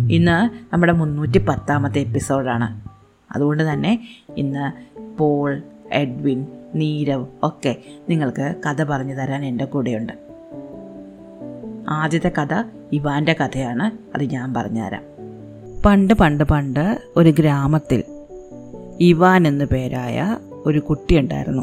ഇന്ന് നമ്മുടെ മുന്നൂറ്റി പത്താമത്തെ എപ്പിസോഡാണ് അതുകൊണ്ട് തന്നെ ഇന്ന് പോൾ എഡ്വിൻ നീരവ് ഒക്കെ നിങ്ങൾക്ക് കഥ പറഞ്ഞു തരാൻ എൻ്റെ കൂടെയുണ്ട് ആദ്യത്തെ കഥ ഇവാൻ്റെ കഥയാണ് അത് ഞാൻ പറഞ്ഞുതരാം പണ്ട് പണ്ട് പണ്ട് ഒരു ഗ്രാമത്തിൽ ഇവാൻ എന്നു പേരായ ഒരു കുട്ടിയുണ്ടായിരുന്നു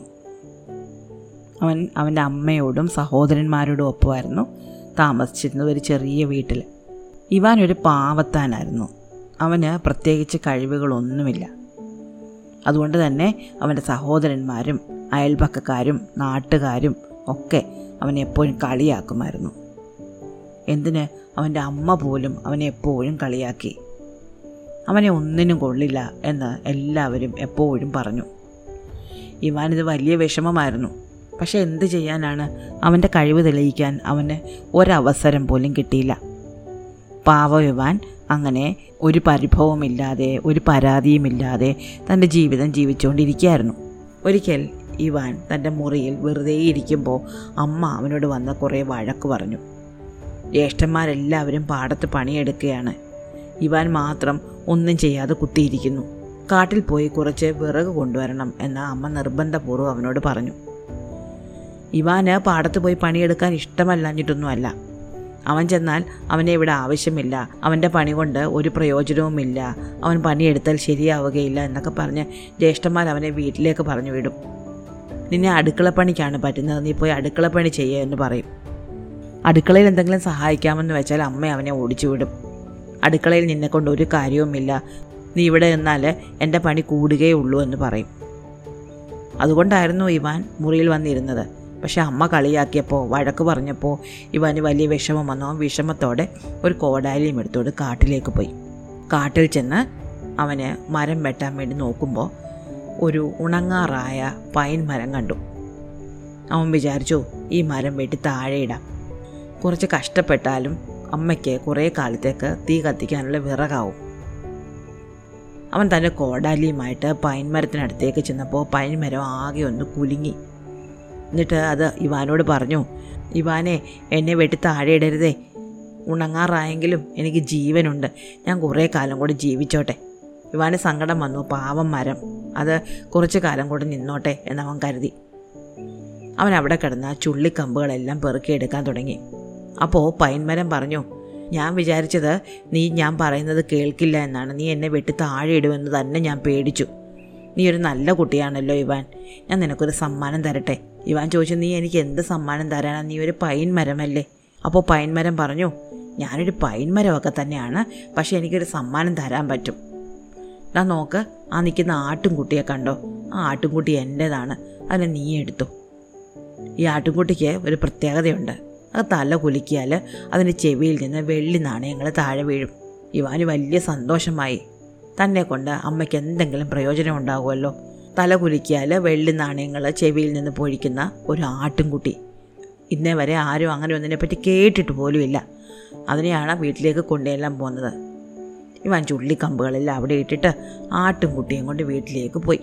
അവൻ അവൻ്റെ അമ്മയോടും സഹോദരന്മാരോടും ഒപ്പമായിരുന്നു താമസിച്ചിരുന്നത് ഒരു ചെറിയ വീട്ടിൽ ഇവാൻ ഒരു പാവത്താനായിരുന്നു അവന് പ്രത്യേകിച്ച് കഴിവുകളൊന്നുമില്ല അതുകൊണ്ട് തന്നെ അവൻ്റെ സഹോദരന്മാരും അയൽപക്കക്കാരും നാട്ടുകാരും ഒക്കെ അവനെ എപ്പോഴും കളിയാക്കുമായിരുന്നു എന്തിന് അവൻ്റെ അമ്മ പോലും അവനെ എപ്പോഴും കളിയാക്കി അവനെ ഒന്നിനും കൊള്ളില്ല എന്ന് എല്ലാവരും എപ്പോഴും പറഞ്ഞു ഇവാനിത് വലിയ വിഷമമായിരുന്നു പക്ഷെ എന്ത് ചെയ്യാനാണ് അവൻ്റെ കഴിവ് തെളിയിക്കാൻ അവന് ഒരവസരം പോലും കിട്ടിയില്ല പാവ ഇവാൻ അങ്ങനെ ഒരു പരിഭവമില്ലാതെ ഒരു പരാതിയുമില്ലാതെ തൻ്റെ ജീവിതം ജീവിച്ചുകൊണ്ടിരിക്കുകയായിരുന്നു ഒരിക്കൽ ഇവാൻ തൻ്റെ മുറിയിൽ വെറുതെ ഇരിക്കുമ്പോൾ അമ്മ അവനോട് വന്ന് കുറേ വഴക്ക് പറഞ്ഞു ജ്യേഷ്ഠന്മാരെല്ലാവരും പാടത്ത് പണിയെടുക്കുകയാണ് ഇവാൻ മാത്രം ഒന്നും ചെയ്യാതെ കുത്തിയിരിക്കുന്നു കാട്ടിൽ പോയി കുറച്ച് വിറക് കൊണ്ടുവരണം എന്ന് അമ്മ നിർബന്ധപൂർവ്വം അവനോട് പറഞ്ഞു ഇവാന് പാടത്ത് പോയി പണിയെടുക്കാൻ ഇഷ്ടമല്ലാഞ്ഞിട്ടൊന്നുമല്ല അവൻ ചെന്നാൽ അവനെ ഇവിടെ ആവശ്യമില്ല അവൻ്റെ പണി കൊണ്ട് ഒരു പ്രയോജനവുമില്ല അവൻ പണിയെടുത്താൽ ശരിയാവുകയില്ല എന്നൊക്കെ പറഞ്ഞ് ജ്യേഷ്ഠന്മാർ അവനെ വീട്ടിലേക്ക് പറഞ്ഞു വിടും നിന്നെ അടുക്കളപ്പണിക്കാണ് പറ്റുന്നത് നീ പോയി അടുക്കളപ്പണി ചെയ്യുക എന്ന് പറയും അടുക്കളയിൽ എന്തെങ്കിലും സഹായിക്കാമെന്ന് വെച്ചാൽ അമ്മ അവനെ ഓടിച്ചു വിടും അടുക്കളയിൽ നിന്നെ കൊണ്ട് ഒരു കാര്യവുമില്ല നീ ഇവിടെ നിന്നാൽ എൻ്റെ പണി കൂടുകയേ ഉള്ളൂ എന്ന് പറയും അതുകൊണ്ടായിരുന്നു ഇവാൻ മുറിയിൽ വന്നിരുന്നത് പക്ഷെ അമ്മ കളിയാക്കിയപ്പോൾ വഴക്ക് പറഞ്ഞപ്പോൾ ഇവാന് വലിയ വിഷമം വന്നു അവൻ വിഷമത്തോടെ ഒരു കോടാലിയും എടുത്തോണ്ട് കാട്ടിലേക്ക് പോയി കാട്ടിൽ ചെന്ന് അവന് മരം വെട്ടാൻ വേണ്ടി നോക്കുമ്പോൾ ഒരു ഉണങ്ങാറായ പൈൻ മരം കണ്ടു അവൻ വിചാരിച്ചു ഈ മരം വെട്ടി താഴെയിടാം കുറച്ച് കഷ്ടപ്പെട്ടാലും അമ്മയ്ക്ക് കുറേ കാലത്തേക്ക് തീ കത്തിക്കാനുള്ള വിറകാവും അവൻ തൻ്റെ കോടാലിയുമായിട്ട് പൈൻ മരത്തിനടുത്തേക്ക് ചെന്നപ്പോൾ പൈൻ മരം ആകെ ഒന്ന് കുലുങ്ങി എന്നിട്ട് അത് ഇവാനോട് പറഞ്ഞു ഇവാനെ എന്നെ വെട്ടി താഴെ ഇടരുതേ ഉണങ്ങാറായെങ്കിലും എനിക്ക് ജീവനുണ്ട് ഞാൻ കുറേ കാലം കൂടി ജീവിച്ചോട്ടെ ഇവാന് സങ്കടം വന്നു പാവം മരം അത് കുറച്ച് കാലം കൂടി നിന്നോട്ടെ എന്നവൻ കരുതി അവൻ അവിടെ കിടന്ന ചുള്ളിക്കമ്പുകളെല്ലാം പെറുക്കിയെടുക്കാൻ തുടങ്ങി അപ്പോൾ പൈൻമരം പറഞ്ഞു ഞാൻ വിചാരിച്ചത് നീ ഞാൻ പറയുന്നത് കേൾക്കില്ല എന്നാണ് നീ എന്നെ വെട്ടി താഴെ ഇടുമെന്ന് തന്നെ ഞാൻ പേടിച്ചു നീ ഒരു നല്ല കുട്ടിയാണല്ലോ ഇവാൻ ഞാൻ നിനക്കൊരു സമ്മാനം തരട്ടെ ഇവാൻ ചോദിച്ചു നീ എനിക്ക് എന്ത് സമ്മാനം തരാനാ നീ ഒരു പൈൻ മരമല്ലേ അപ്പോൾ പൈൻ മരം പറഞ്ഞു ഞാനൊരു പൈൻ മരമൊക്കെ തന്നെയാണ് പക്ഷേ എനിക്കൊരു സമ്മാനം തരാൻ പറ്റും ഞാൻ നോക്ക് ആ നിൽക്കുന്ന ആട്ടുംകുട്ടിയെ കണ്ടോ ആ ആട്ടുംകുട്ടി എൻ്റേതാണ് അതിനെ നീ എടുത്തു ഈ ആട്ടുംകുട്ടിക്ക് ഒരു പ്രത്യേകതയുണ്ട് അത് തല കുലുക്കിയാൽ അതിൻ്റെ ചെവിയിൽ നിന്ന് വെള്ളി നാണയങ്ങൾ താഴെ വീഴും ഇവാന് വലിയ സന്തോഷമായി തന്നെ കൊണ്ട് അമ്മയ്ക്ക് എന്തെങ്കിലും പ്രയോജനം ഉണ്ടാകുമല്ലോ തല കുലുക്കിയാൽ വെള്ളി നാണയങ്ങൾ ചെവിയിൽ നിന്ന് പൊഴിക്കുന്ന ഒരു ആട്ടുംകുട്ടി ഇന്നേ വരെ ആരും അങ്ങനെ ഒന്നിനെപ്പറ്റി കേട്ടിട്ട് പോലുമില്ല അതിനെയാണ് വീട്ടിലേക്ക് കൊണ്ടുചെല്ലാൻ പോകുന്നത് ഇവൻ ചുള്ളിക്കമ്പുകളെല്ലാം അവിടെ ഇട്ടിട്ട് ആട്ടുംകുട്ടിയും കൊണ്ട് വീട്ടിലേക്ക് പോയി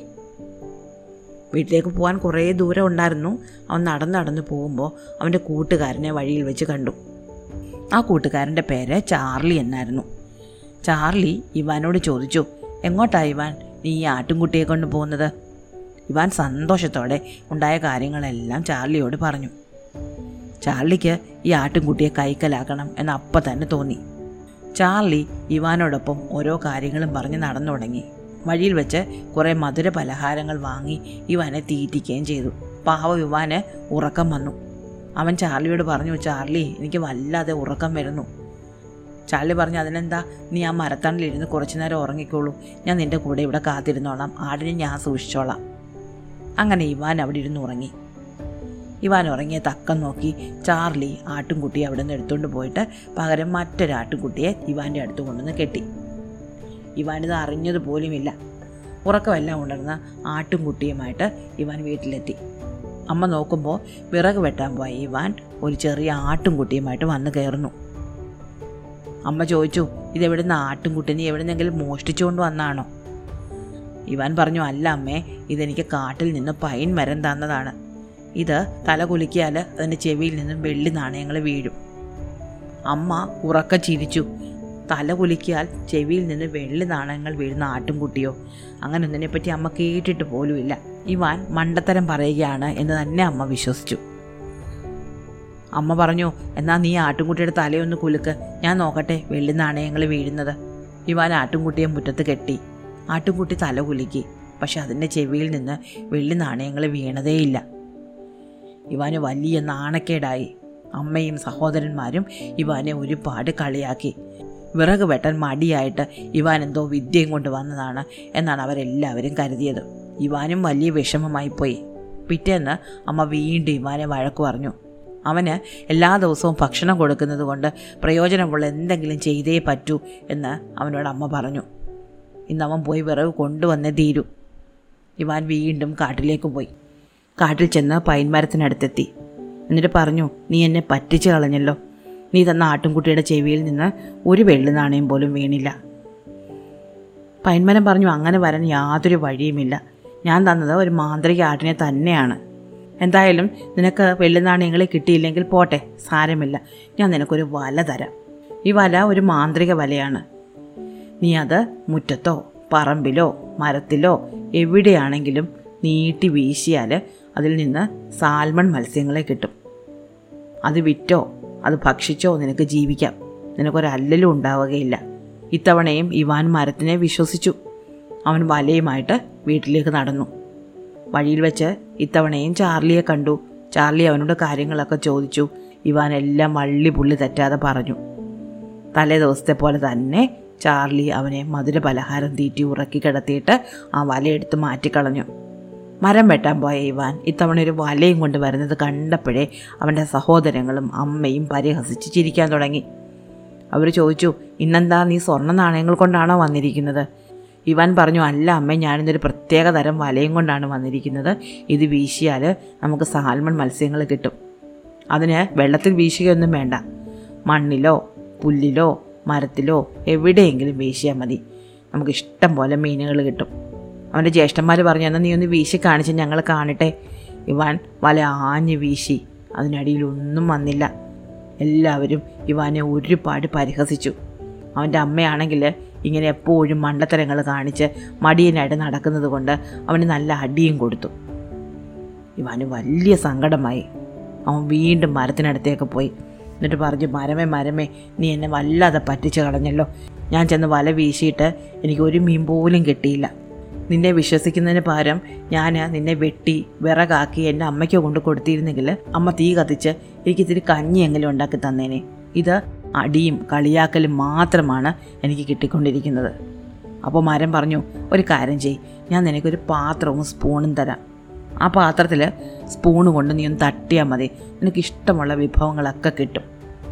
വീട്ടിലേക്ക് പോകാൻ കുറേ ദൂരം ഉണ്ടായിരുന്നു അവൻ നടന്ന് നടന്ന് പോകുമ്പോൾ അവൻ്റെ കൂട്ടുകാരനെ വഴിയിൽ വെച്ച് കണ്ടു ആ കൂട്ടുകാരൻ്റെ പേര് ചാർലി എന്നായിരുന്നു ചാർലി ഇവാനോട് ചോദിച്ചു എങ്ങോട്ടാ ഇവാൻ നീ ഈ ആട്ടുംകുട്ടിയെ കൊണ്ട് പോകുന്നത് ഇവാൻ സന്തോഷത്തോടെ ഉണ്ടായ കാര്യങ്ങളെല്ലാം ചാർലിയോട് പറഞ്ഞു ചാർലിക്ക് ഈ ആട്ടുംകുട്ടിയെ കൈക്കലാക്കണം എന്ന് അപ്പം തന്നെ തോന്നി ചാർലി ഇവാനോടൊപ്പം ഓരോ കാര്യങ്ങളും പറഞ്ഞ് നടന്നു തുടങ്ങി വഴിയിൽ വെച്ച് കുറേ മധുര പലഹാരങ്ങൾ വാങ്ങി ഇവാനെ തീറ്റിക്കുകയും ചെയ്തു പാവ ഇവാന് ഉറക്കം വന്നു അവൻ ചാർലിയോട് പറഞ്ഞു ചാർലി എനിക്ക് വല്ലാതെ ഉറക്കം വരുന്നു ചാർലി പറഞ്ഞു അതിനെന്താ നീ ആ മരത്തണലിരുന്ന് കുറച്ചു നേരം ഉറങ്ങിക്കോളൂ ഞാൻ നിന്റെ കൂടെ ഇവിടെ കാത്തിരുന്നോളാം ആടിനെ ഞാൻ സൂക്ഷിച്ചോളാം അങ്ങനെ ഇവാൻ അവിടെ ഇരുന്ന് ഉറങ്ങി ഇവാൻ ഉറങ്ങിയ തക്കം നോക്കി ചാർലി ആട്ടുംകുട്ടിയെ അവിടെ നിന്ന് എടുത്തുകൊണ്ട് പോയിട്ട് പകരം മറ്റൊരു ആട്ടുംകുട്ടിയെ ഇവാൻ്റെ അടുത്ത് കൊണ്ടുവന്ന് കെട്ടി ഇവാനിത് അറിഞ്ഞത് പോലുമില്ല ഉറക്കമെല്ലാം ഉണർന്ന ആട്ടുംകുട്ടിയുമായിട്ട് ഇവാൻ വീട്ടിലെത്തി അമ്മ നോക്കുമ്പോൾ വിറക് വെട്ടാൻ പോയ ഇവാൻ ഒരു ചെറിയ ആട്ടുംകുട്ടിയുമായിട്ട് വന്ന് കയറുന്നു അമ്മ ചോദിച്ചു ഇതെവിടുന്ന് ആട്ടുംകുട്ടി നീ എവിടുന്നെങ്കിലും മോഷ്ടിച്ചുകൊണ്ട് വന്നാണോ ഇവാൻ പറഞ്ഞു അല്ല അമ്മേ ഇതെനിക്ക് കാട്ടിൽ നിന്ന് പൈൻ മരം തന്നതാണ് ഇത് തല കുലുക്കിയാൽ അതിൻ്റെ ചെവിയിൽ നിന്നും വെള്ളി നാണയങ്ങൾ വീഴും അമ്മ ഉറക്ക ചിരിച്ചു തല കുലിക്കിയാൽ ചെവിയിൽ നിന്ന് വെള്ളി നാണയങ്ങൾ വീഴുന്ന ആട്ടുംകുട്ടിയോ അങ്ങനെ ഒന്നിനെപ്പറ്റി അമ്മ കേട്ടിട്ട് പോലുമില്ല ഇവാൻ മണ്ടത്തരം പറയുകയാണ് എന്ന് തന്നെ അമ്മ വിശ്വസിച്ചു അമ്മ പറഞ്ഞു എന്നാ നീ ആട്ടുംകുട്ടിയുടെ തലയൊന്ന് കുലുക്ക് ഞാൻ നോക്കട്ടെ വെള്ളി നാണയങ്ങൾ വീഴുന്നത് ഇവാൻ ആട്ടുംകുട്ടിയെ മുറ്റത്ത് കെട്ടി ആട്ടുംകുട്ടി തല കുലുക്കി പക്ഷെ അതിൻ്റെ ചെവിയിൽ നിന്ന് വെള്ളി നാണയങ്ങൾ വീണതേയില്ല ഇവാന് വലിയ നാണക്കേടായി അമ്മയും സഹോദരന്മാരും ഇവാനെ ഒരുപാട് കളിയാക്കി വിറക് വെട്ടാൻ മടിയായിട്ട് ഇവാൻ എന്തോ വിദ്യയും കൊണ്ട് വന്നതാണ് എന്നാണ് അവരെല്ലാവരും കരുതിയത് ഇവാനും വലിയ വിഷമമായി പോയി പിറ്റേന്ന് അമ്മ വീണ്ടും ഇവാനെ വഴക്കു പറഞ്ഞു അവന് എല്ലാ ദിവസവും ഭക്ഷണം കൊടുക്കുന്നത് കൊണ്ട് പ്രയോജനമുള്ള എന്തെങ്കിലും ചെയ്തേ പറ്റൂ എന്ന് അവനോട് അമ്മ പറഞ്ഞു ഇന്ന് അവൻ പോയി വിറക് കൊണ്ടുവന്നേ തീരൂ ഇവാൻ വീണ്ടും കാട്ടിലേക്ക് പോയി കാട്ടിൽ ചെന്ന് പൈൻമരത്തിനടുത്തെത്തി എന്നിട്ട് പറഞ്ഞു നീ എന്നെ പറ്റിച്ചു കളഞ്ഞല്ലോ നീ തന്ന ആട്ടുംകുട്ടിയുടെ ചെവിയിൽ നിന്ന് ഒരു വെള്ളി നാണയം പോലും വീണില്ല പൈൻമരം പറഞ്ഞു അങ്ങനെ വരാൻ യാതൊരു വഴിയുമില്ല ഞാൻ തന്നത് ഒരു മാന്ത്രിക ആട്ടിനെ തന്നെയാണ് എന്തായാലും നിനക്ക് വെള്ളി നാണയങ്ങളെ കിട്ടിയില്ലെങ്കിൽ പോട്ടെ സാരമില്ല ഞാൻ നിനക്കൊരു വല തരാം ഈ വല ഒരു മാന്ത്രിക വലയാണ് നീ അത് മുറ്റത്തോ പറമ്പിലോ മരത്തിലോ എവിടെയാണെങ്കിലും നീട്ടി വീശിയാൽ അതിൽ നിന്ന് സാൽമൺ മത്സ്യങ്ങളെ കിട്ടും അത് വിറ്റോ അത് ഭക്ഷിച്ചോ നിനക്ക് ജീവിക്കാം നിനക്കൊരല്ലലും ഉണ്ടാവുകയില്ല ഇത്തവണയും ഇവാൻ മരത്തിനെ വിശ്വസിച്ചു അവൻ വലയുമായിട്ട് വീട്ടിലേക്ക് നടന്നു വഴിയിൽ വെച്ച് ഇത്തവണയും ചാർലിയെ കണ്ടു ചാർലി അവനോട് കാര്യങ്ങളൊക്കെ ചോദിച്ചു ഇവാൻ എല്ലാം വള്ളി പുള്ളി തെറ്റാതെ പറഞ്ഞു തലേ ദിവസത്തെ പോലെ തന്നെ ചാർലി അവനെ മധുര പലഹാരം തീറ്റി ഉറക്കി കിടത്തിയിട്ട് ആ വലയെടുത്ത് മാറ്റിക്കളഞ്ഞു മരം വെട്ടാൻ പോയ ഇവാൻ ഇത്തവണ ഒരു വലയും കൊണ്ട് വരുന്നത് കണ്ടപ്പോഴേ അവൻ്റെ സഹോദരങ്ങളും അമ്മയും പരിഹസിച്ച് ചിരിക്കാൻ തുടങ്ങി അവർ ചോദിച്ചു ഇന്നെന്താ നീ സ്വർണ്ണ നാണയങ്ങൾ കൊണ്ടാണോ വന്നിരിക്കുന്നത് ഇവാൻ പറഞ്ഞു അല്ല അമ്മ ഞാനിന്നൊരു പ്രത്യേക തരം വലയും കൊണ്ടാണ് വന്നിരിക്കുന്നത് ഇത് വീശിയാൽ നമുക്ക് സാൽമൺ മത്സ്യങ്ങൾ കിട്ടും അതിന് വെള്ളത്തിൽ വീശുകയൊന്നും വേണ്ട മണ്ണിലോ പുല്ലിലോ മരത്തിലോ എവിടെയെങ്കിലും വീശിയാൽ മതി നമുക്ക് ഇഷ്ടം പോലെ മീനുകൾ കിട്ടും അവൻ്റെ ജ്യേഷ്ഠന്മാർ പറഞ്ഞു എന്നാൽ നീ ഒന്ന് വീശി കാണിച്ച് ഞങ്ങൾ കാണട്ടെ ഇവാൻ വല ആഞ്ഞ് വീശി അതിനടിയിലൊന്നും വന്നില്ല എല്ലാവരും ഇവാനെ ഒരുപാട് പരിഹസിച്ചു അവൻ്റെ അമ്മയാണെങ്കിൽ ഇങ്ങനെ എപ്പോഴും മണ്ടത്തരങ്ങൾ കാണിച്ച് മടിയനായിട്ട് നടക്കുന്നത് കൊണ്ട് അവന് നല്ല അടിയും കൊടുത്തു ഇവാന് വലിയ സങ്കടമായി അവൻ വീണ്ടും മരത്തിനടുത്തേക്ക് പോയി എന്നിട്ട് പറഞ്ഞു മരമേ മരമേ നീ എന്നെ വല്ലാതെ പറ്റിച്ച് കളഞ്ഞല്ലോ ഞാൻ ചെന്ന് വല വീശിയിട്ട് എനിക്ക് ഒരു മീൻ പോലും കിട്ടിയില്ല നിന്നെ വിശ്വസിക്കുന്നതിന് പകരം ഞാൻ നിന്നെ വെട്ടി വിറകാക്കി എൻ്റെ അമ്മയ്ക്ക് കൊണ്ട് കൊടുത്തിരുന്നെങ്കിൽ അമ്മ തീ കത്തിച്ച് എനിക്ക് ഇത്തിരി കഞ്ഞിയെങ്കിലും ഉണ്ടാക്കി തന്നേനെ ഇത് അടിയും കളിയാക്കലും മാത്രമാണ് എനിക്ക് കിട്ടിക്കൊണ്ടിരിക്കുന്നത് അപ്പോൾ മരം പറഞ്ഞു ഒരു കാര്യം ചെയ് ഞാൻ നിനക്കൊരു പാത്രവും സ്പൂണും തരാം ആ പാത്രത്തിൽ സ്പൂണ് കൊണ്ട് നീ ഒന്ന് തട്ടിയാൽ മതി നിനക്ക് ഇഷ്ടമുള്ള വിഭവങ്ങളൊക്കെ കിട്ടും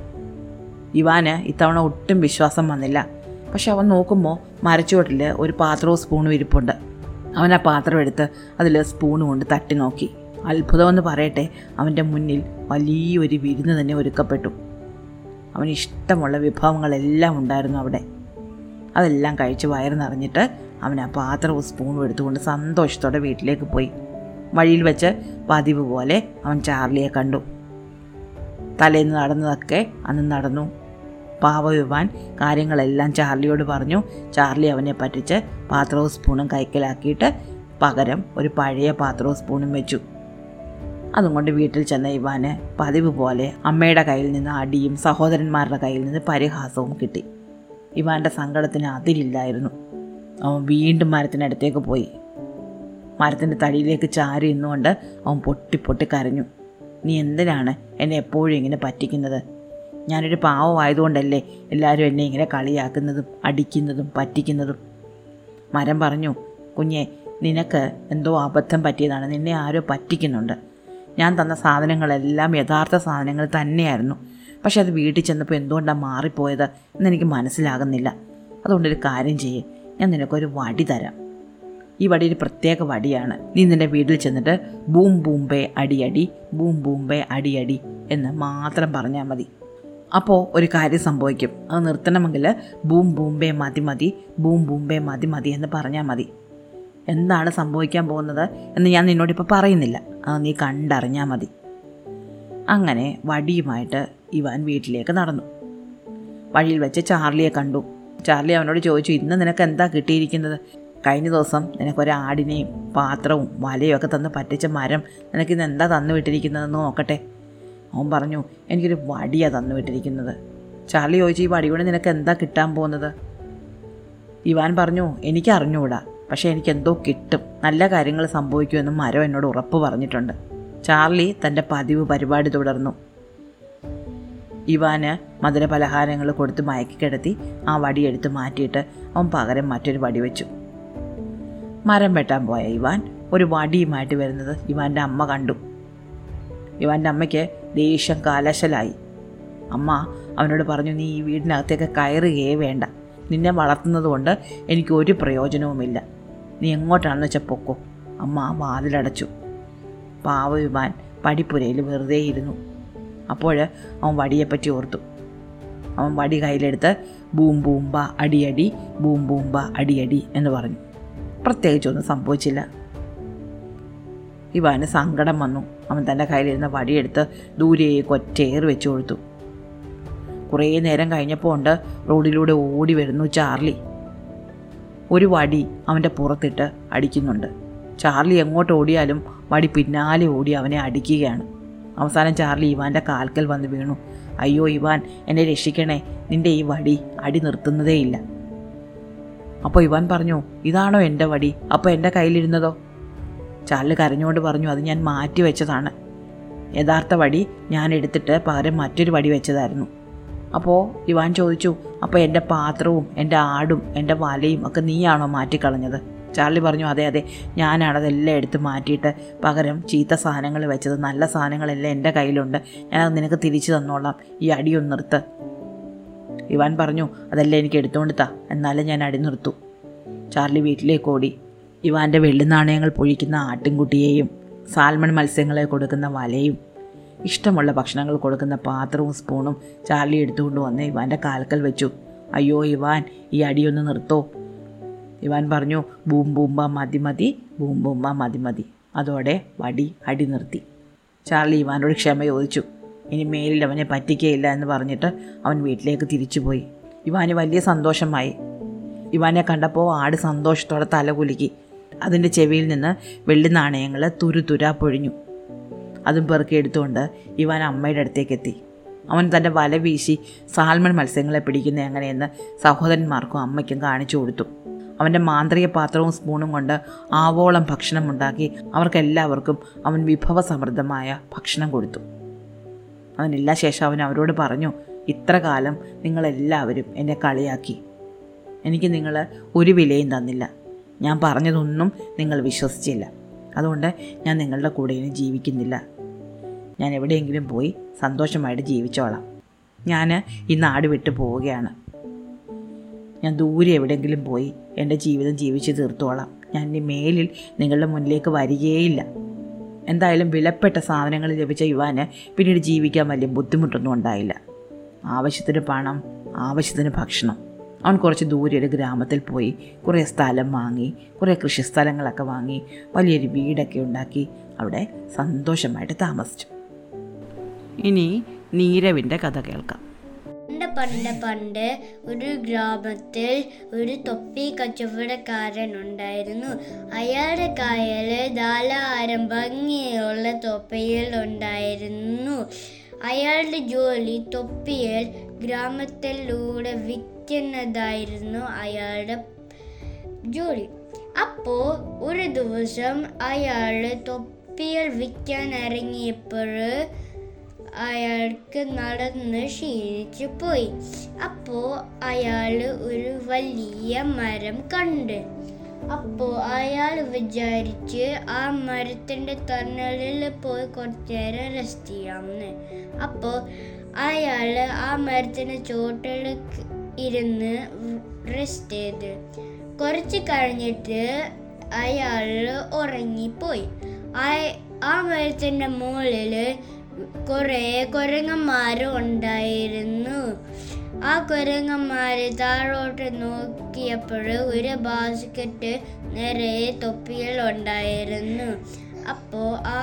ഇവാന് ഇത്തവണ ഒട്ടും വിശ്വാസം വന്നില്ല പക്ഷെ അവൻ നോക്കുമ്പോൾ മരച്ചുവട്ടിൽ ഒരു പാത്രവും സ്പൂണും ഇരിപ്പുണ്ട് അവൻ ആ പാത്രം എടുത്ത് അതിൽ സ്പൂൺ കൊണ്ട് തട്ടി നോക്കി അത്ഭുതമെന്ന് പറയട്ടെ അവൻ്റെ മുന്നിൽ വലിയൊരു വിരുന്ന് തന്നെ ഒരുക്കപ്പെട്ടു അവന് ഇഷ്ടമുള്ള വിഭവങ്ങളെല്ലാം ഉണ്ടായിരുന്നു അവിടെ അതെല്ലാം കഴിച്ച് വയറ് നിറഞ്ഞിട്ട് അവൻ ആ പാത്രവും സ്പൂണും എടുത്തുകൊണ്ട് സന്തോഷത്തോടെ വീട്ടിലേക്ക് പോയി വഴിയിൽ വെച്ച് പതിവ് പോലെ അവൻ ചാർലിയെ കണ്ടു തലേന്ന് നടന്നതൊക്കെ അന്ന് നടന്നു പാവയുവാൻ കാര്യങ്ങളെല്ലാം ചാർലിയോട് പറഞ്ഞു ചാർലി അവനെ പറ്റിച്ച് പാത്രവും സ്പൂണും കൈക്കലാക്കിയിട്ട് പകരം ഒരു പഴയ പാത്രവും സ്പൂണും വെച്ചു അതും കൊണ്ട് വീട്ടിൽ ചെന്ന ഇവാന് പതിവ് പോലെ അമ്മയുടെ കയ്യിൽ നിന്ന് അടിയും സഹോദരന്മാരുടെ കയ്യിൽ നിന്ന് പരിഹാസവും കിട്ടി ഇവാൻ്റെ സങ്കടത്തിന് അതിരില്ലായിരുന്നു അവൻ വീണ്ടും മരത്തിനടുത്തേക്ക് പോയി മരത്തിൻ്റെ തടിയിലേക്ക് ചാരി നിന്നുകൊണ്ട് അവൻ പൊട്ടി പൊട്ടി കരഞ്ഞു നീ എന്തിനാണ് എന്നെ എപ്പോഴും ഇങ്ങനെ പറ്റിക്കുന്നത് ഞാനൊരു പാവമായതുകൊണ്ടല്ലേ എല്ലാവരും എന്നെ ഇങ്ങനെ കളിയാക്കുന്നതും അടിക്കുന്നതും പറ്റിക്കുന്നതും മരം പറഞ്ഞു കുഞ്ഞെ നിനക്ക് എന്തോ അബദ്ധം പറ്റിയതാണ് നിന്നെ ആരോ പറ്റിക്കുന്നുണ്ട് ഞാൻ തന്ന സാധനങ്ങളെല്ലാം യഥാർത്ഥ സാധനങ്ങൾ തന്നെയായിരുന്നു പക്ഷെ അത് വീട്ടിൽ ചെന്നപ്പോൾ എന്തുകൊണ്ടാണ് മാറിപ്പോയത് എന്നെനിക്ക് മനസ്സിലാകുന്നില്ല അതുകൊണ്ടൊരു കാര്യം ചെയ്യേ ഞാൻ നിനക്കൊരു വടി തരാം ഈ വടി ഒരു പ്രത്യേക വടിയാണ് നീ നിൻ്റെ വീട്ടിൽ ചെന്നിട്ട് ബൂം ബൂംബേ അടിയടി ബൂം ബൂംബേ അടിയടി എന്ന് മാത്രം പറഞ്ഞാൽ മതി അപ്പോൾ ഒരു കാര്യം സംഭവിക്കും അത് നിർത്തണമെങ്കിൽ ബൂം ബൂംബേ മതി മതി ബൂം ബൂംബേ മതി മതി എന്ന് പറഞ്ഞാൽ മതി എന്താണ് സംഭവിക്കാൻ പോകുന്നത് എന്ന് ഞാൻ നിന്നോടിപ്പോൾ പറയുന്നില്ല അത് നീ കണ്ടറിഞ്ഞാൽ മതി അങ്ങനെ വടിയുമായിട്ട് ഇവാൻ വീട്ടിലേക്ക് നടന്നു വഴിയിൽ വെച്ച് ചാർലിയെ കണ്ടു ചാർലി അവനോട് ചോദിച്ചു ഇന്ന് നിനക്ക് എന്താ കിട്ടിയിരിക്കുന്നത് കഴിഞ്ഞ ദിവസം നിനക്കൊരു ആടിനെയും പാത്രവും വലയും ഒക്കെ തന്ന് പറ്റിച്ച മരം നിനക്കിന്ന് എന്താ തന്നു വിട്ടിരിക്കുന്നതെന്ന് നോക്കട്ടെ അവൻ പറഞ്ഞു എനിക്കൊരു വടിയാണ് തന്നു വിട്ടിരിക്കുന്നത് ചാർലി ചോദിച്ചു ഈ വടി കൊണ്ട് നിനക്ക് എന്താ കിട്ടാൻ പോകുന്നത് ഇവാൻ പറഞ്ഞു എനിക്ക് അറിഞ്ഞുകൂടാ പക്ഷേ എനിക്ക് എന്തോ കിട്ടും നല്ല കാര്യങ്ങൾ സംഭവിക്കുമെന്നും മരം എന്നോട് ഉറപ്പ് പറഞ്ഞിട്ടുണ്ട് ചാർലി തൻ്റെ പതിവ് പരിപാടി തുടർന്നു ഇവാന് മധുര പലഹാരങ്ങൾ കൊടുത്ത് മയക്കി കിടത്തി ആ വടി എടുത്ത് മാറ്റിയിട്ട് അവൻ പകരം മറ്റൊരു വടി വെച്ചു മരം വെട്ടാൻ പോയ ഇവാൻ ഒരു വടിയുമായിട്ട് വരുന്നത് ഇവാൻ്റെ അമ്മ കണ്ടു ഇവാൻ്റെ അമ്മയ്ക്ക് ദേഷ്യം കാലശലായി അമ്മ അവനോട് പറഞ്ഞു നീ ഈ വീടിനകത്തേക്ക് കയറുകയേ വേണ്ട നിന്നെ വളർത്തുന്നത് കൊണ്ട് എനിക്ക് ഒരു പ്രയോജനവുമില്ല നീ എങ്ങോട്ടാണെന്ന് വെച്ചാൽ പൊക്കോ അമ്മ വാതിലടച്ചു പാവ വിമാൻ പടിപ്പുരയിൽ വെറുതെ ഇരുന്നു അപ്പോൾ അവൻ വടിയെപ്പറ്റി ഓർത്തു അവൻ വടി കയ്യിലെടുത്ത് ബൂം ബൂമ്പ അടിയടി ബൂം ബൂമ്പ അടിയടി എന്ന് പറഞ്ഞു പ്രത്യേകിച്ചൊന്നും സംഭവിച്ചില്ല ഇവാന് സങ്കടം വന്നു അവൻ തൻ്റെ കയ്യിലിരുന്ന വടിയെടുത്ത് ദൂരേക്ക് ഒറ്റയേറ് വെച്ചു കൊടുത്തു കുറേ നേരം കഴിഞ്ഞപ്പോൾ ഉണ്ട് റോഡിലൂടെ ഓടി വരുന്നു ചാർലി ഒരു വടി അവൻ്റെ പുറത്തിട്ട് അടിക്കുന്നുണ്ട് ചാർലി എങ്ങോട്ട് ഓടിയാലും വടി പിന്നാലെ ഓടി അവനെ അടിക്കുകയാണ് അവസാനം ചാർലി ഇവാൻ്റെ കാൽക്കൽ വന്ന് വീണു അയ്യോ ഇവാൻ എന്നെ രക്ഷിക്കണേ നിന്റെ ഈ വടി അടി നിർത്തുന്നതേയില്ല അപ്പോൾ ഇവാൻ പറഞ്ഞു ഇതാണോ എൻ്റെ വടി അപ്പോൾ എൻ്റെ കയ്യിലിരുന്നതോ ചാർലി കരഞ്ഞുകൊണ്ട് പറഞ്ഞു അത് ഞാൻ മാറ്റി വെച്ചതാണ് യഥാർത്ഥ വടി ഞാൻ എടുത്തിട്ട് പകരം മറ്റൊരു വടി വെച്ചതായിരുന്നു അപ്പോൾ ഇവാൻ ചോദിച്ചു അപ്പോൾ എൻ്റെ പാത്രവും എൻ്റെ ആടും എൻ്റെ വലയും ഒക്കെ നീയാണോ മാറ്റിക്കളഞ്ഞത് ചാർലി പറഞ്ഞു അതെ അതെ ഞാനാണതെല്ലാം എടുത്ത് മാറ്റിയിട്ട് പകരം ചീത്ത സാധനങ്ങൾ വെച്ചത് നല്ല സാധനങ്ങളെല്ലാം എൻ്റെ കയ്യിലുണ്ട് ഞാനത് നിനക്ക് തിരിച്ചു തന്നോളാം ഈ അടിയൊന്ന് നിർത്ത് ഇവാൻ പറഞ്ഞു അതെല്ലാം എനിക്ക് എടുത്തുകൊണ്ട് താ എന്നാലും ഞാൻ അടി നിർത്തു ചാർലി വീട്ടിലേക്ക് ഓടി ഇവാൻ്റെ വെള്ളി നാണയങ്ങൾ പൊഴിക്കുന്ന ആട്ടിൻകുട്ടിയെയും സാൽമൺ മത്സ്യങ്ങളെ കൊടുക്കുന്ന വലയും ഇഷ്ടമുള്ള ഭക്ഷണങ്ങൾ കൊടുക്കുന്ന പാത്രവും സ്പൂണും ചാർലി എടുത്തുകൊണ്ട് വന്ന് ഇവാൻ്റെ കാൽക്കൽ വെച്ചു അയ്യോ ഇവാൻ ഈ അടിയൊന്ന് നിർത്തോ ഇവാൻ പറഞ്ഞു ബൂം ബൂമ്പ മതി മതി ബൂം ബൂമ്പ മതി മതി അതോടെ വടി അടി നിർത്തി ചാർലി ഇവാനോട് ക്ഷമ ചോദിച്ചു ഇനി മേലിൽ അവനെ പറ്റിക്കുകയില്ല എന്ന് പറഞ്ഞിട്ട് അവൻ വീട്ടിലേക്ക് തിരിച്ചുപോയി ഇവാന് വലിയ സന്തോഷമായി ഇവാനെ കണ്ടപ്പോൾ ആട് സന്തോഷത്തോടെ തലകുലുക്കി അതിൻ്റെ ചെവിയിൽ നിന്ന് വെള്ളി നാണയങ്ങൾ തുരുതുരാ പൊഴിഞ്ഞു അതും പെറുക്കി എടുത്തുകൊണ്ട് ഇവാൻ അമ്മയുടെ അടുത്തേക്ക് എത്തി അവൻ തൻ്റെ വല വീശി സാൽമൺ മത്സ്യങ്ങളെ പിടിക്കുന്ന എങ്ങനെയെന്ന് സഹോദരന്മാർക്കും അമ്മയ്ക്കും കാണിച്ചു കൊടുത്തു അവൻ്റെ മാന്ത്രിക പാത്രവും സ്പൂണും കൊണ്ട് ആവോളം ഭക്ഷണം ഉണ്ടാക്കി അവർക്കെല്ലാവർക്കും അവൻ വിഭവസമൃദ്ധമായ ഭക്ഷണം കൊടുത്തു അവനെല്ലാ ശേഷം അവൻ അവരോട് പറഞ്ഞു ഇത്ര കാലം നിങ്ങളെല്ലാവരും എന്നെ കളിയാക്കി എനിക്ക് നിങ്ങൾ ഒരു വിലയും തന്നില്ല ഞാൻ പറഞ്ഞതൊന്നും നിങ്ങൾ വിശ്വസിച്ചില്ല അതുകൊണ്ട് ഞാൻ നിങ്ങളുടെ കൂടെ ഇനി ജീവിക്കുന്നില്ല ഞാൻ എവിടെയെങ്കിലും പോയി സന്തോഷമായിട്ട് ജീവിച്ചോളാം ഞാൻ ഈ നാട് വിട്ടു പോവുകയാണ് ഞാൻ ദൂരെ എവിടെയെങ്കിലും പോയി എൻ്റെ ജീവിതം ജീവിച്ച് തീർത്തോളാം ഞാൻ ഇനി മേലിൽ നിങ്ങളുടെ മുന്നിലേക്ക് വരികയേയില്ല എന്തായാലും വിലപ്പെട്ട സാധനങ്ങൾ ലഭിച്ച യുവാന് പിന്നീട് ജീവിക്കാൻ വലിയ ബുദ്ധിമുട്ടൊന്നും ഉണ്ടായില്ല ആവശ്യത്തിന് പണം ആവശ്യത്തിന് ഭക്ഷണം അവൻ കുറച്ച് ദൂരെ ഒരു ഗ്രാമത്തിൽ പോയി കുറേ സ്ഥലം വാങ്ങി കുറേ കൃഷിസ്ഥലങ്ങളൊക്കെ വാങ്ങി വലിയൊരു വീടൊക്കെ ഉണ്ടാക്കി അവിടെ സന്തോഷമായിട്ട് താമസിച്ചു ഇനി നീരവിൻ്റെ കഥ കേൾക്കാം പണ്ട് പണ്ട് പണ്ട് ഒരു ഗ്രാമത്തിൽ ഒരു തൊപ്പി കച്ചവടക്കാരൻ ഉണ്ടായിരുന്നു അയാളുടെ കയ്യിൽ ധാരാളം ഭംഗിയുള്ള തൊപ്പികൾ ഉണ്ടായിരുന്നു അയാളുടെ ജോലി തൊപ്പികൾ ഗ്രാമത്തിലൂടെ വിൽക്കുന്നതായിരുന്നു അയാളുടെ ജോലി അപ്പോൾ ഒരു ദിവസം അയാൾ തൊപ്പികൾ വിൽക്കാൻ ഇറങ്ങിയപ്പോൾ അയാൾക്ക് നടന്ന് ക്ഷീണിച്ചു പോയി അപ്പോൾ അയാൾ ഒരു വലിയ മരം കണ്ട് അപ്പോൾ അയാൾ വിചാരിച്ച് ആ മരത്തിൻ്റെ തണലിൽ പോയി കുറച്ച് നേരം റെസ്റ്റ് ചെയ്യാമെന്ന് അപ്പോൾ അയാൾ ആ മരത്തിൻ്റെ ചോട്ടിൽ ഇരുന്ന് റെസ്റ്റ് ചെയ്ത് കുറച്ച് കഴിഞ്ഞിട്ട് അയാൾ ഉറങ്ങിപ്പോയി ആ- ആ മരത്തിൻ്റെ മുകളിൽ കുറേ കുരങ്ങന്മാർ ഉണ്ടായിരുന്നു ആ കുരങ്ങന്മാർ താഴോട്ട് നോക്കിയപ്പോൾ ഒരു ബാസ്ക്കറ്റ് നിറയെ തൊപ്പികൾ ഉണ്ടായിരുന്നു അപ്പോൾ ആ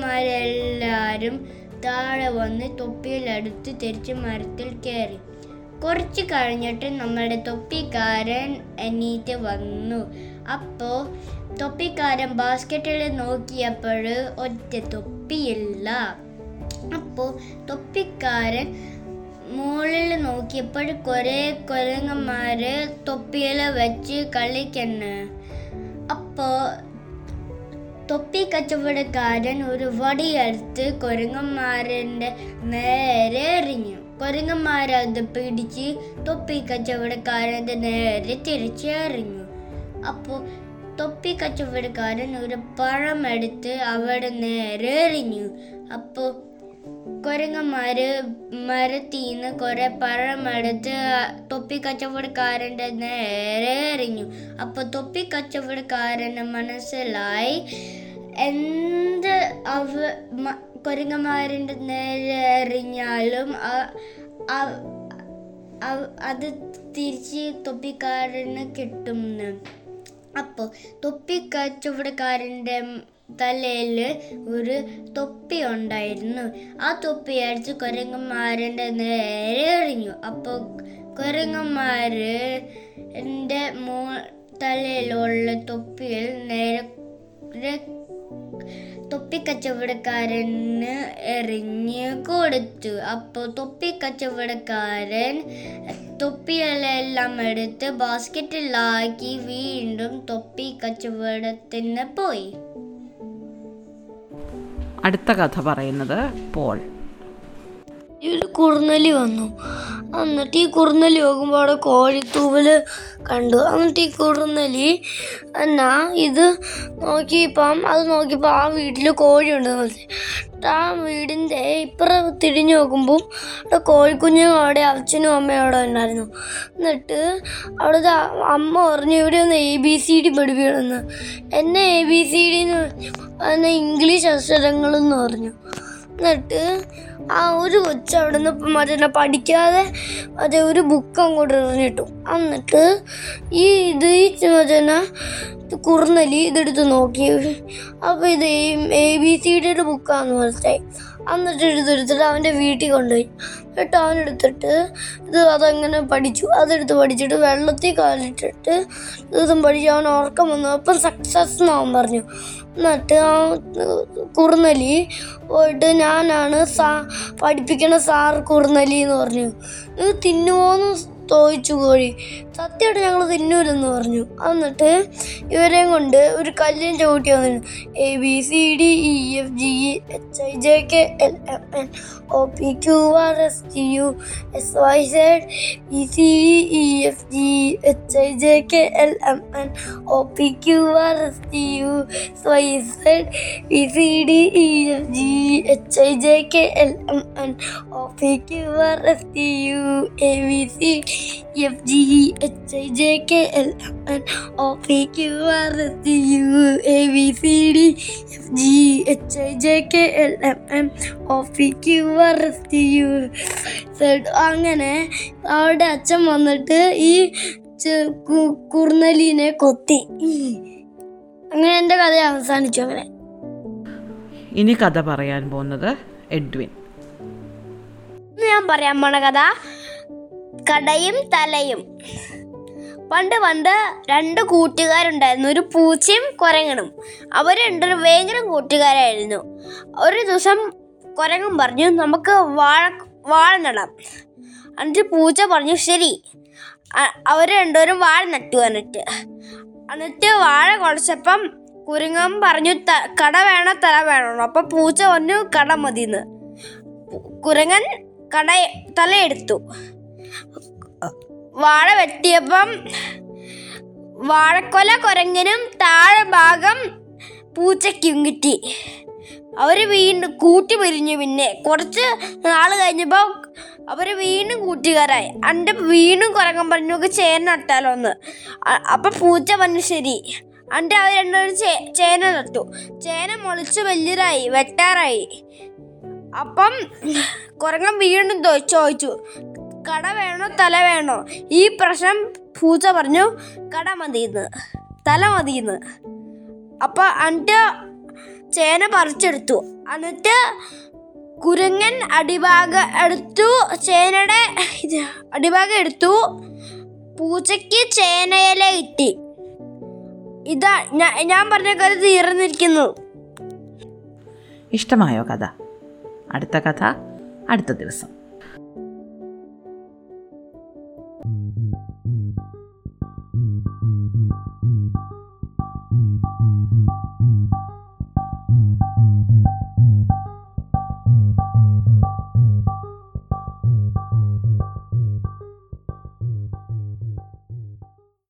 കുരങ്ങന്മാരെല്ലാവരും താഴെ വന്ന് തൊപ്പിയിലെടുത്ത് തിരിച്ച് മരത്തിൽ കയറി കുറച്ച് കഴിഞ്ഞിട്ട് നമ്മുടെ തൊപ്പിക്കാരൻ എണീറ്റ് വന്നു അപ്പോൾ തൊപ്പിക്കാരൻ ബാസ്ക്കറ്റിൽ നോക്കിയപ്പോൾ ഒറ്റ തൊപ്പിയില്ല അപ്പോൾ തൊപ്പിക്കാരൻ മുകളിൽ നോക്കിയപ്പോൾ കുറേ കുരങ്ങന്മാര് തൊപ്പിയിൽ വെച്ച് കളിക്കുന്നു അപ്പോൾ തൊപ്പി കച്ചവടക്കാരൻ ഒരു വടിയെടുത്ത് കുരങ്ങന്മാരൻ്റെ നേരെ എറിഞ്ഞു കുരങ്ങന്മാരത് പിടിച്ച് തൊപ്പി കച്ചവടക്കാരൻ്റെ നേരെ തിരിച്ച് എറിഞ്ഞു അപ്പോൾ തൊപ്പി കച്ചവടക്കാരൻ ഒരു പഴം എടുത്ത് അവിടെ നേരെ എറിഞ്ഞു അപ്പോൾ കുരങ്ങന്മാര് മരത്തീന്ന് കുറെ പഴമെടുത്ത് തൊപ്പി കച്ചവടക്കാരൻ്റെ നേരെ എറിഞ്ഞു അപ്പൊ തൊപ്പി കച്ചവടക്കാരന് മനസ്സിലായി എന്ത് അവ മ- കുരങ്ങന്മാരിൻ്റെ നേരെ എറിഞ്ഞാലും അ- അ- അ- അത് തിരിച്ച് തൊപ്പിക്കാരന് കിട്ടുമെന്ന് അപ്പോൾ തൊപ്പി കച്ചവടക്കാരൻ്റെ തലയിൽ ഒരു തൊപ്പി ഉണ്ടായിരുന്നു ആ തൊപ്പി അടിച്ച് കുരങ്ങന്മാരൻ്റെ നേരെ എറിഞ്ഞു അപ്പോൾ കുരങ്ങന്മാര് എൻ്റെ മോ തലയിലുള്ള തൊപ്പിയിൽ നേരെ തൊപ്പി കച്ചവടക്കാരന് എറിഞ്ഞ് കൊടുത്തു അപ്പോൾ തൊപ്പി കച്ചവടക്കാരൻ തൊപ്പികളെല്ലാം എടുത്ത് ബാസ്ക്കറ്റിലാക്കി വീണ്ടും തൊപ്പി കച്ചവടത്തിന് പോയി അടുത്ത കഥ പറയുന്നത് പോൾ ഒരു കുറുനലി വന്നു എന്നിട്ട് ഈ കുറുനലി നോക്കുമ്പോൾ അവിടെ കോഴിത്തൂവല് കണ്ടു എന്നിട്ട് ഈ കുറുനലി എന്നാ ഇത് നോക്കിയപ്പം അത് നോക്കിയപ്പോൾ ആ വീട്ടിൽ കോഴിയുണ്ട് എന്നിട്ട് ആ വീടിൻ്റെ ഇപ്പുറം തിരിഞ്ഞു നോക്കുമ്പോൾ അവിടെ കോഴിക്കുഞ്ഞും അവിടെ അച്ഛനും അമ്മയും അവിടെ ഉണ്ടായിരുന്നു എന്നിട്ട് അവിടുത്തെ അമ്മ പറഞ്ഞു ഇവിടെ ഒന്ന് എ ബി സി ഡി പഠിപ്പിക്കണമെന്ന് എന്നെ എ ബി സി ഡി എന്ന് എന്നെ ഇംഗ്ലീഷ് അക്ഷരങ്ങളെന്ന് പറഞ്ഞു എന്നിട്ട് ആ ഒരു കൊച്ചു അവിടെ നിന്ന് മറ്റേ പഠിക്കാതെ മറ്റേ ഒരു ബുക്ക് അങ്ങോട്ട് എറിഞ്ഞിട്ടു എന്നിട്ട് ഈ ഇത് ഈ മറ്റേ കുറുനലി ഇതെടുത്ത് നോക്കി അപ്പോൾ ഇത് എ ബി സി ഡിയുടെ ബുക്കാന്ന് മനസ്സിലായി എന്നിട്ട് ഇതെടുത്തിട്ട് അവൻ്റെ വീട്ടിൽ കൊണ്ടുപോയി എന്നിട്ട് അവനെടുത്തിട്ട് ഇത് അതങ്ങനെ പഠിച്ചു അതെടുത്ത് പഠിച്ചിട്ട് വെള്ളത്തിൽ കാലിട്ടിട്ട് ഇതും പഠിച്ചു അവൻ ഉറക്കം വന്നു അപ്പം സക്സസ് എന്നവൻ പറഞ്ഞു എന്നിട്ട് ആ കുറുനലി പോയിട്ട് ഞാനാണ് സാ പഠിപ്പിക്കണ സാർ കുറുനലി എന്ന് പറഞ്ഞു ഇത് തിന്നുമോന്ന് ചോദിച്ചു കോഴി സത്യമായിട്ട് ഞങ്ങൾ തിന്നൂലെന്ന് പറഞ്ഞു എന്നിട്ട് ഇവരെയും കൊണ്ട് ഒരു കല്ലും ചവിട്ടി വന്നു A B C D E F G H I J K L M N O P Q R S T U S Y Z B C D E F G H I J K L M N O P Q R S T U S Y Z B C D E F G H I J K L M N O P Q R S T U A B C F G H I J K L M N O P Q R S T U A B C D F G H I J K L M N O P Q R S T U അങ്ങനെ അവിടെ അച്ഛൻ വന്നിട്ട് ഈ ചെ- കു- കുറുനലീനെ കൊത്തി അങ്ങനെ എൻ്റെ കഥ അവസാനിച്ചു അങ്ങനെ ഇനി കഥ പറയാൻ പോകുന്നത് എഡ്വിൻ ഇന്ന് ഞാൻ പറയാൻ പോണ കഥ കടയും തലയും പണ്ട് പണ്ട് രണ്ട് കൂട്ടുകാരുണ്ടായിരുന്നു ഒരു പൂച്ചയും കുരങ്ങനും അവർ രണ്ടൊരു ഭയങ്കര കൂട്ടുകാരായിരുന്നു ഒരു ദിവസം കുരങ്ങൻ പറഞ്ഞു നമുക്ക് വാഴ വാഴ നടാം എന്നിട്ട് പൂച്ച പറഞ്ഞു ശരി അവർ രണ്ടുപേരും വാഴ നട്ടു എന്നിട്ട് എന്നിട്ട് വാഴ കുളച്ചപ്പം കുരങ്ങൻ പറഞ്ഞു "ത- കട വേണോ തല വേണോ അപ്പൊ പൂച്ച പറഞ്ഞു കട മതിന്ന് കുരങ്ങൻ കട തലയെടുത്തു വാഴ വെട്ടിയപ്പം വാഴക്കൊല കുരങ്ങനും താഴെ ഭാഗം പൂച്ചയ്ക്കും കിട്ടി അവര് വീണ്ടും കൂട്ടി പിരിഞ്ഞു പിന്നെ കുറച്ച് നാള് കഴിഞ്ഞപ്പോൾ അവര് വീണ്ടും കൂട്ടുകാരായി എൻ്റെ വീണ്ടും കുരങ്ങൻ പറഞ്ഞു "നമുക്ക് ചേന നട്ടാലോ എന്ന് അ- അപ്പൊ പൂച്ച പറഞ്ഞു ശരി എൻ്റെ അവർ രണ്ടുപേരും ചേ ചേന നട്ടു ചേന മുളച്ച് വലിയതായി വെട്ടാറായി അപ്പം കുരങ്ങൻ വീണ്ടും ദോ- ചോദിച്ചു കട വേണോ തല വേണോ ഈ പ്രശ്നം പൂച്ച പറഞ്ഞു കട മതിയെന്ന് തല മതിയെന്ന് അപ്പൊ എന്നിട്ട് ചേന പറിച്ചെടുത്തു എന്നിട്ട് കുരങ്ങൻ അടിഭാഗം എടുത്തു ചേനയുടെ ഇത് അടിഭാഗം എടുത്തു പൂച്ചയ്ക്ക് ചേനയില കിട്ടി ഇതാ ഞാ- ഞാൻ പറഞ്ഞ കഥ തീർന്നിരിക്കുന്നു ഇഷ്ടമായോ കഥ അടുത്ത കഥ അടുത്ത ദിവസം